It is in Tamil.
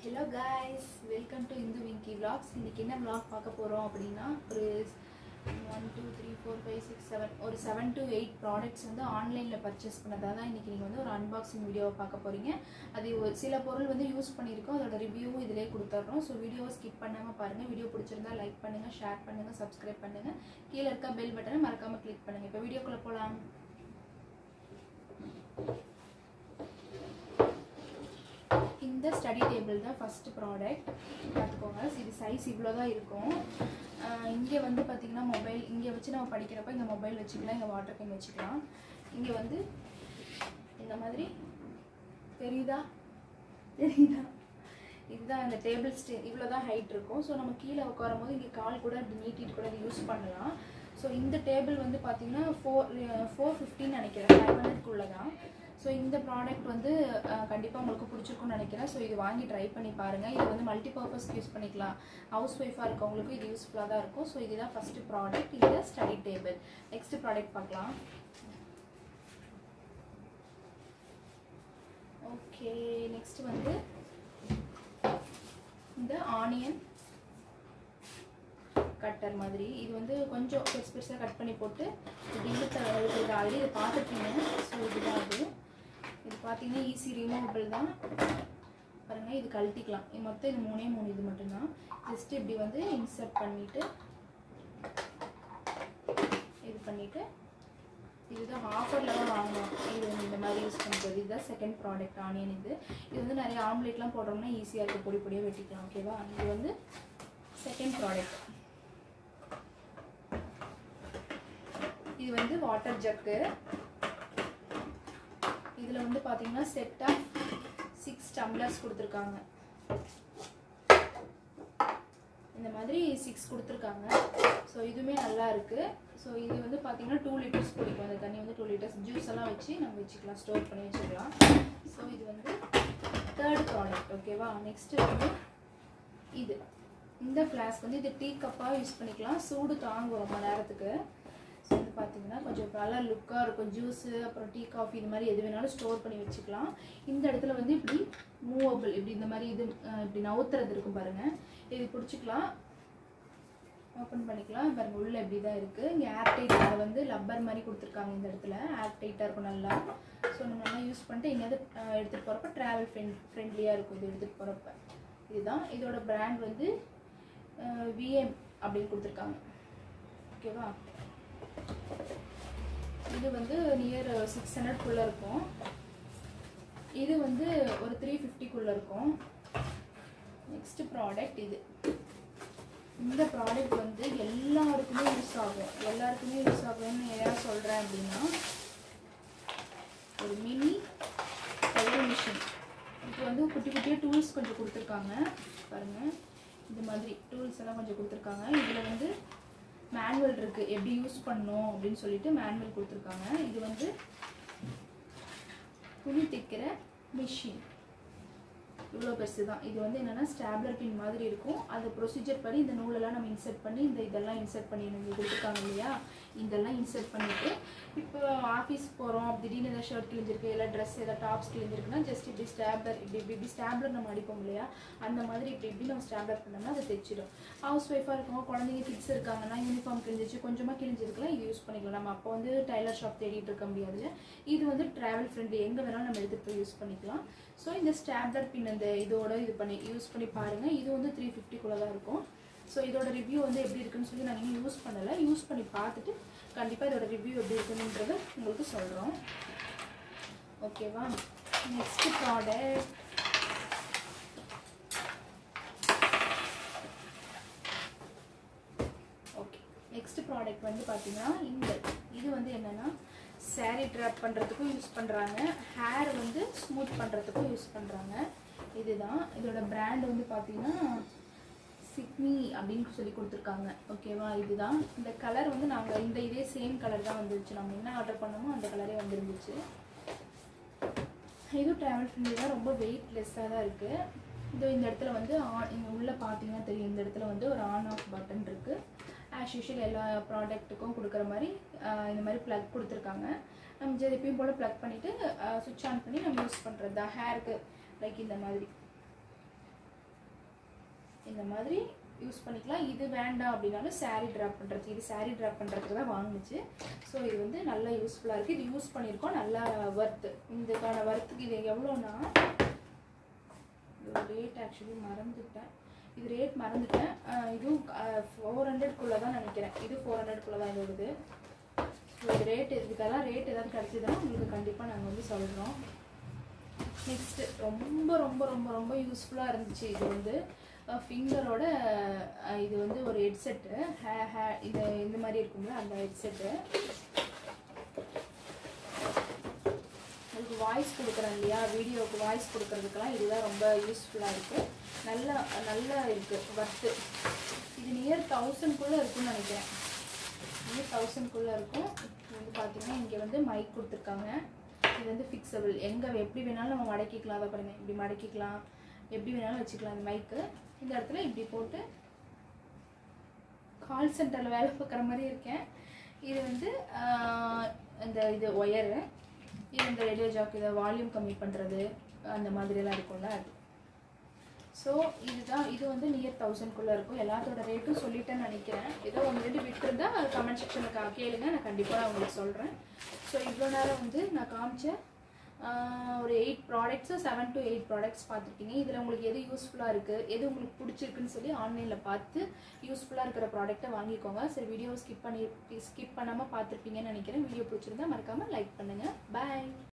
hello guys welcome to Indhu Vinky vlogs இன்னைக்கு என்ன vlog பார்க்க போகிறோம் அப்படின்னா ஒரு one two three four five six seven ஒரு செவன் to எயிட் ப்ராடக்ட்ஸ் வந்து ஆன்லைனில் பர்ச்சேஸ் பண்ணதாக தான் இன்றைக்கி நீங்கள் வந்து ஒரு அன்பாக்சிங் வீடியோவை பார்க்க போகிறீங்க அது ஒரு சில பொருள் வந்து யூஸ் பண்ணியிருக்கோம் அதோட ரிவ்யூவும் இதிலே கொடுத்துட்றோம் ஸோ வீடியோவை ஸ்கிப் பண்ணாமல் பாருங்கள் வீடியோ பிடிச்சிருந்தா லைக் பண்ணுங்கள் ஷேர் பண்ணுங்கள் சப்ஸ்கிரைப் பண்ணுங்கள் கீழே இருக்க பெல் பட்டனை மறக்காமல் கிளிக் பண்ணுங்கள் இப்போ வீடியோக்குள்ளே போகலாம் இந்த ஸ்டடி டேபிள் தான் ஃபஸ்ட்டு ப்ராடக்ட் பார்த்துக்கோங்க இது சைஸ் இவ்வளோ தான் இருக்கும் இங்கே வந்து பார்த்திங்கன்னா மொபைல் இங்கே வச்சு நம்ம படிக்கிறப்ப இங்கே மொபைல் வச்சுக்கலாம் இங்கே வாட்டர் கேன் வச்சுக்கலாம் இங்கே வந்து இந்த மாதிரி தெரியுதா தெரியுதா இதுதான் இந்த டேபிள் ஸ்டே இவ்வளோ தான் ஹைட் இருக்கும் ஸோ நம்ம கீழே உட்காரும் போது இங்கே கால் கூட இப்படி நீட்டிட்டு கூட யூஸ் பண்ணலாம் ஸோ இந்த டேபிள் வந்து பார்த்தீங்கன்னா ஃபோர் ஃபோர் ஃபிஃப்டின்னு நினைக்கிறேன் ஃபைவ் ஹண்ட்ரட்குள்ளே தான் ஸோ இந்த ப்ராடக்ட் வந்து கண்டிப்பாக உங்களுக்கு பிடிச்சிருக்கும்னு நினைக்கிறேன் ஸோ இது வாங்கி ட்ரை பண்ணி பாருங்கள் இது வந்து மல்டி பர்பஸ்க்கு யூஸ் பண்ணிக்கலாம் ஹவுஸ் ஒய்ஃபாக இருக்கவங்களுக்கு இது யூஸ்ஃபுல்லாக தான் இருக்கும் ஸோ இதுதான் ஃபஸ்ட்டு ப்ராடக்ட் இந்த ஸ்டடி டேபிள் நெக்ஸ்ட் ப்ராடக்ட் பார்க்கலாம் ஓகே நெக்ஸ்ட் வந்து இந்த ஆனியன் கட்டர் மாதிரி இது வந்து கொஞ்சம் பெருசு பெருசாக கட் பண்ணி போட்டு இப்படி இழுத்த இது ஆல்ரெடி இதை பார்த்துருக்கீங்க ஸோ இதுதான் அது இது பார்த்தீங்கன்னா ஈஸி ரிமூவபிள் தான் பாருங்கள் இது கழட்டிக்கலாம் இது மொத்தம் இது மூணே மூணு இது மட்டும்தான் ஜஸ்ட் இப்படி வந்து இன்சர்ட் பண்ணிவிட்டு இது பண்ணிவிட்டு இதுதான் ஆஃபரில் தான் வாங்கணும் இது வந்து இந்த மாதிரி யூஸ் பண்ணுறது இதுதான் செகண்ட் ப்ராடக்ட் ஆனியன் இது இது வந்து நிறைய ஆம்லேட்லாம் போடுறோம்னா ஈஸியாக இருக்கும் பொடி பொடியாக வெட்டிக்கலாம் ஓகேவா இது வந்து செகண்ட் ப்ராடக்ட் இது வந்து வாட்டர் ஜக்கு இதில் வந்து பார்த்தீங்கன்னா செட்டாக சிக்ஸ் டம்ளர்ஸ் கொடுத்துருக்காங்க இந்த மாதிரி சிக்ஸ் கொடுத்துருக்காங்க ஸோ இதுவுமே நல்லா இருக்குது ஸோ இது வந்து பார்த்தீங்கன்னா டூ லிட்டர்ஸ் பிடிக்கும் அந்த தண்ணி வந்து டூ லிட்டர்ஸ் ஜூஸ் எல்லாம் வச்சு நம்ம வச்சுக்கலாம் ஸ்டோர் பண்ணி வச்சுக்கலாம் ஸோ இது வந்து தேர்ட் ப்ராடக்ட் ஓகேவா நெக்ஸ்ட்டு வந்து இது இந்த ஃப்ளாஸ்க் வந்து இது டீ கப்பாக யூஸ் பண்ணிக்கலாம் சூடு தாங்கும் ரொம்ப நேரத்துக்கு ஸோ வந்து பார்த்தீங்கன்னா கொஞ்சம் நல்லா லுக்காக இருக்கும் ஜூஸு அப்புறம் டீ காஃபி இது மாதிரி எது வேணாலும் ஸ்டோர் பண்ணி வச்சுக்கலாம் இந்த இடத்துல வந்து இப்படி மூவபிள் இப்படி இந்த மாதிரி இது இப்படி நவுத்துறது இருக்கும் பாருங்கள் இது பிடிச்சிக்கலாம் ஓப்பன் பண்ணிக்கலாம் பாருங்கள் உள்ளே இப்படி தான் இருக்குது இங்கே ஏர் டைட் வந்து லப்பர் மாதிரி கொடுத்துருக்காங்க இந்த இடத்துல ஏர் டைட்டாக இருக்கும் நல்லா ஸோ நம்ம நல்லா யூஸ் பண்ணிட்டு எங்கேயாவது எடுத்துகிட்டு போகிறப்ப ட்ராவல் ஃப்ரெண்ட் ஃப்ரெண்ட்லியாக இருக்கும் இது எடுத்துகிட்டு போகிறப்ப இதுதான் இதோட பிராண்ட் வந்து விஎம் அப்படின்னு கொடுத்துருக்காங்க ஓகேவா இது வந்து நியர் சிக்ஸ் ஹண்ட்ரட்குள்ளே இருக்கும் இது வந்து ஒரு த்ரீ ஃபிஃப்டிக்குள்ளே இருக்கும் நெக்ஸ்ட் ப்ராடக்ட் இது இந்த ப்ராடக்ட் வந்து எல்லாருக்குமே யூஸ் ஆகும் எல்லாருக்குமே யூஸ் ஆகும்னு ஏன் சொல்கிறேன் அப்படின்னா ஒரு மினி தையல் மிஷின் இப்போ வந்து குட்டி குட்டியாக டூல்ஸ் கொஞ்சம் கொடுத்துருக்காங்க பாருங்கள் இந்த மாதிரி டூல்ஸ் எல்லாம் கொஞ்சம் கொடுத்துருக்காங்க இதில் வந்து மேனுவல் இருக்குது எப்படி யூஸ் பண்ணணும் அப்படின்னு சொல்லிட்டு மேனுவல் கொடுத்துருக்காங்க இது வந்து துணி தைக்கிற மிஷின் இவ்வளோ பெருசு தான் இது வந்து என்னென்னா ஸ்டாப்லர் பின் மாதிரி இருக்கும் அந்த ப்ரொசீஜர் படி இந்த நூலெல்லாம் நம்ம இன்சர்ட் பண்ணி இந்த இதெல்லாம் இன்சர்ட் பண்ணி இங்கே கொடுத்துருக்காங்க இல்லையா இதெல்லாம் இன்சர்ட் பண்ணிவிட்டு இப்போ ஆஃபீஸ் போகிறோம் திடீர்னு ஏதாவது ஷர்ட் கிழிஞ்சிருக்கு இல்லை ட்ரெஸ் ஏதாவது டாப்ஸ் கிழிஞ்சிருக்குன்னா ஜஸ்ட் இப்படி ஸ்டாப்லர் இப்படி இப்படி இப்படி ஸ்டாப்லர் நம்ம அடிப்போம் இல்லையா அந்த மாதிரி இப்படி இப்படி நம்ம ஸ்டாப்லர் பண்ணோம்னா அதை தைச்சிடும் ஹவுஸ் ஒய்ஃபாக இருக்கவங்க குழந்தைங்க கிட்ஸ் இருக்காங்கன்னா யூனிஃபார்ம் கிழிஞ்சிச்சு கொஞ்சமாக கிழிஞ்சிருக்கலாம் இது யூஸ் பண்ணிக்கலாம் நம்ம அப்போ வந்து டைலர் ஷாப் தேடிட்டு இருக்க முடியாது இது வந்து ட்ராவல் ஃப்ரெண்ட்லி எங்கே வேணாலும் நம்ம எடுத்துகிட்டு போய் யூஸ் பண்ணிக்கலாம் ஸோ இந்த ஸ்டாப்லர் பின் அந்த இதோட இது பண்ணி யூஸ் பண்ணி பாருங்கள் இது வந்து த்ரீ ஃபிஃப்டிக்குள்ளே தான் இருக்கும் ஸோ இதோட ரிவ்யூ வந்து எப்படி இருக்குன்னு சொல்லி நாங்கள் இன்னும் யூஸ் பண்ணலை யூஸ் பண்ணி பார்த்துட்டு கண்டிப்பாக இதோட ரிவ்யூ எப்படி இருக்குன்றத உங்களுக்கு சொல்கிறோம் ஓகேவா next product okay next product வந்து பார்த்தீங்கன்னா இந்த இது வந்து என்னென்னா சாரீ ட்ராப் பண்ணுறதுக்கும் யூஸ் பண்ணுறாங்க ஹேர் வந்து ஸ்மூத் பண்ணுறதுக்கும் யூஸ் பண்ணுறாங்க இதுதான் இதோட பிராண்ட் வந்து பார்த்தீங்கன்னா சிக்னி அப்படின்னு சொல்லி கொடுத்துருக்காங்க ஓகேவா இதுதான் இந்த கலர் வந்து நாங்கள் இந்த இதே சேம் கலர் தான் வந்துருச்சு நம்ம என்ன ஆர்டர் பண்ணோமோ அந்த கலரே வந்துருந்துச்சு இதுவும் ட்ராவல் ஃப்ரெண்ட்லி தான் ரொம்ப வெயிட்லெஸ்ஸாக தான் இருக்குது இது இந்த இடத்துல வந்து ஆன் இங்கே உள்ளே பார்த்தீங்கன்னா தெரியும் இந்த இடத்துல வந்து ஒரு ஆன் ஆஃப் பட்டன் இருக்குது ஆஸ் யூஷுவல் எல்லா ப்ராடக்ட்டுக்கும் கொடுக்குற மாதிரி இந்த மாதிரி ப்ளக் கொடுத்துருக்காங்க நம்ம ஜெ எப்பயும் போல் ப்ளக் பண்ணிவிட்டு சுவிட்ச் ஆன் பண்ணி நம்ம யூஸ் பண்ணுறது தான் ஹேருக்கு லைக் இந்த மாதிரி இந்த மாதிரி யூஸ் பண்ணிக்கலாம் இது வேண்டாம் அப்படின்னாலும் saree ட்ராப் பண்ணுறதுக்கு இது saree ட்ராப் பண்ணுறதுக்கு தான் வாங்குச்சு ஸோ இது வந்து நல்லா யூஸ்ஃபுல்லாக இருக்குது இது யூஸ் பண்ணியிருக்கோம் நல்லா ஒர்த்து இதுக்கான ஒர்த்துக்கு இது எவ்வளோனா இதோட ரேட் ஆக்சுவலி மறந்துட்டேன் இது ரேட் மறந்துட்டேன் அஹ் இதுவும் ஃபோர் ஹண்ட்ரட்குள்ளே தான் நினைக்கிறேன் இது ஃபோர் ஹண்ட்ரட்குள்ளே தான் இதோடது ஸோ இது ரேட் இதுக்கெல்லாம் ரேட் ஏதாவது கிடச்சிதுன்னா உங்களுக்கு கண்டிப்பாக நாங்கள் வந்து சொல்கிறோம் நெக்ஸ்ட்டு ரொம்ப ரொம்ப ரொம்ப ரொம்ப யூஸ்ஃபுல்லாக இருந்துச்சு இது வந்து ஃபிங்கரோட இது வந்து ஒரு ஹெட்செட்டு ஹே ஹே இது இந்த மாதிரி இருக்கும்ல அந்த ஹெட்செட்டு உங்களுக்கு வாய்ஸ் கொடுக்குறேன் இல்லையா வீடியோவுக்கு வாய்ஸ் கொடுக்கறதுக்கெல்லாம் இதுதான் ரொம்ப யூஸ்ஃபுல்லாக இருக்குது நல்லா நல்லா இருக்குது ஒர்த்து இது நியர் தௌசண்ட்குள்ளே இருக்கும்னு நினைக்கிறேன் நியர் தௌசண்ட்குள்ளே இருக்கும் இது வந்து பார்த்தீங்கன்னா இங்கே வந்து மைக் கொடுத்துருக்காங்க இது வந்து ஃபிக்ஸபிள் எங்கே எப்படி வேணாலும் நம்ம மடக்கிக்கலாம் அதை பாருங்க இப்படி மடக்கிக்கலாம் எப்படி வேணாலும் வச்சுக்கலாம் இந்த மைக்கு இந்த இடத்துல இப்படி போட்டு கால் சென்டரில் வேலை பார்க்குற மாதிரி இருக்கேன் இது வந்து ஆஹ், இந்த இது ஒயரு இது இந்த ரேடியோ ஜாக் இதை வால்யூம் கம்மி பண்ணுறது அந்த மாதிரியெல்லாம் இருக்கும்ல அது ஸோ இதுதான் இது வந்து நியர் தௌசண்ட்குள்ளே இருக்கும் எல்லாத்தோட ரேட்டும் சொல்லிட்டேன்னு நினைக்கிறேன் ஏதோ ஒன்று ரெண்டு விட்டுருந்தா அது கமெண்ட் செக்ஷனுக்கு கேளுங்க நான் கண்டிப்பாக நான் உங்களுக்கு சொல்கிறேன் ஸோ இவ்வளோ நேரம் வந்து நான் காமிச்ச ஆஹ், ஒரு eight products seven to eight products பார்த்துருக்கீங்க இதில் உங்களுக்கு எது யூஸ்ஃபுல்லாக இருக்குது எது உங்களுக்கு பிடிச்சிருக்குன்னு சொல்லி ஆன்லைனில் பார்த்து யூஸ்ஃபுல்லாக இருக்கிற ப்ராடக்ட்டை வாங்கிக்கோங்க சரி வீடியோ ஸ்கிப் பண்ணி ஸ்கிப் பண்ணாமல் பார்த்துருப்பீங்கன்னு நினைக்கிறேன் வீடியோ பிடிச்சிருந்தா மறக்காமல் லைக் பண்ணுங்கள் பாய்